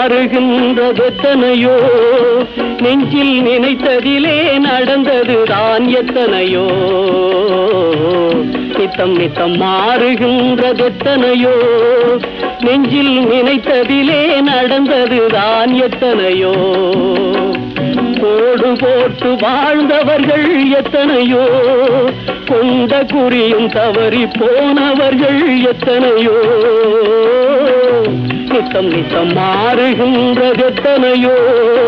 மாறுகின்றதெத்தனையோ நெஞ்சில் நினைத்ததிலே நடந்தது தான் எத்தனையோ நித்தம் நித்தம் மாறுகின்றதெத்தனையோ நெஞ்சில் நினைத்ததிலே நடந்தது தான் எத்தனையோ கோடு போட்டு வாழ்ந்தவர்கள் எத்தனையோ கொண்ட குறியும் தவறி போனவர்கள் எத்தனையோ நித்தம் நித்தம் மாறுகின்றது எத்தனையோ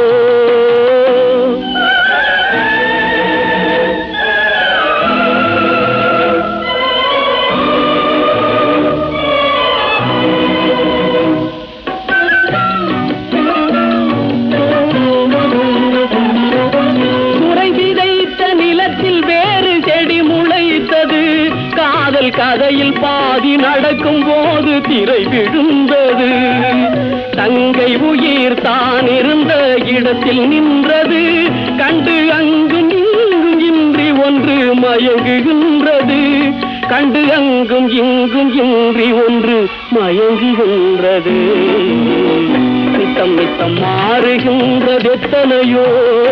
குறை விதைத்த நிலத்தில் வேறு செடி முளைத்தது காதல் கதையில் பாதி நடக்கும் போது திரை விழுந்தது தங்கை உயிர் தான் இருந்த இடத்தில் நின்றது கண்டு அங்கும் இங்கும் இன்றி ஒன்று மயங்குகின்றது கண்டு அங்கும் இங்கும் இன்றி ஒன்று மயங்குகின்றது நித்தம் நித்தம் மாறுகின்றது எத்தனையோ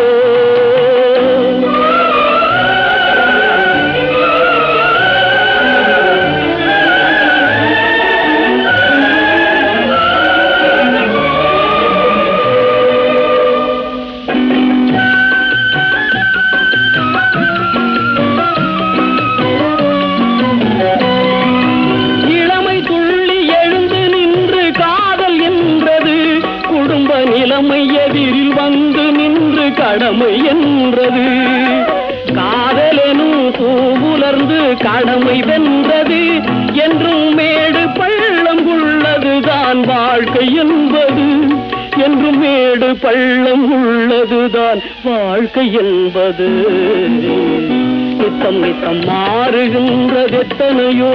இளமை துள்ளி எழுந்து நின்று காதல் என்றது குடும்ப நிலைமை எதிரில் வந்து நின்று கடமை என்றது காதலெனும் பூவுலர்ந்து கடமை வென்றது என்றும் மேடு பள்ளம் உள்ளதுதான் வாழ்க்கை என்பது என்றும் மேடு பள்ளம் உள்ளதுதான் வாழ்க்கை என்பது நித்தம் நித்தம் மாறுகின்றது எத்தனையோ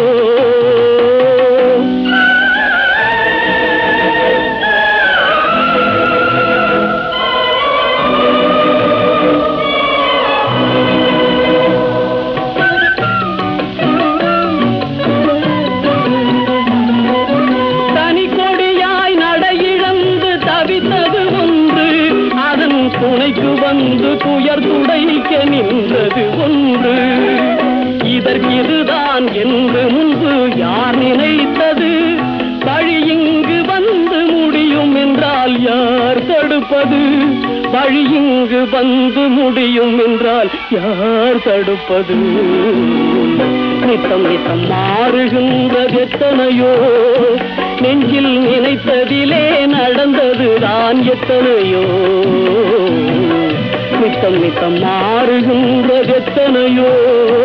தனி கொடியாய் நடையிழந்து தவித்தது ஒன்று அதன் துணைக்கு வந்து துயர் துடைக்க நின்றது ஒன்று இதற்கு இதுதான் என்று முன்பு யார் நினைத்தது வழி இங்கு வந்து முடியும் என்றால் யார் தடுப்பது வழி இங்கு வந்து முடியும் என்றால் யார் தடுப்பது நித்தம் நித்தம் மாறுகின்றது எத்தனையோ நெஞ்சில் நினைத்ததிலே நடந்தது தான் எத்தனையோ நித்தம் நித்தம் மாறுகின்றது எத்தனையோ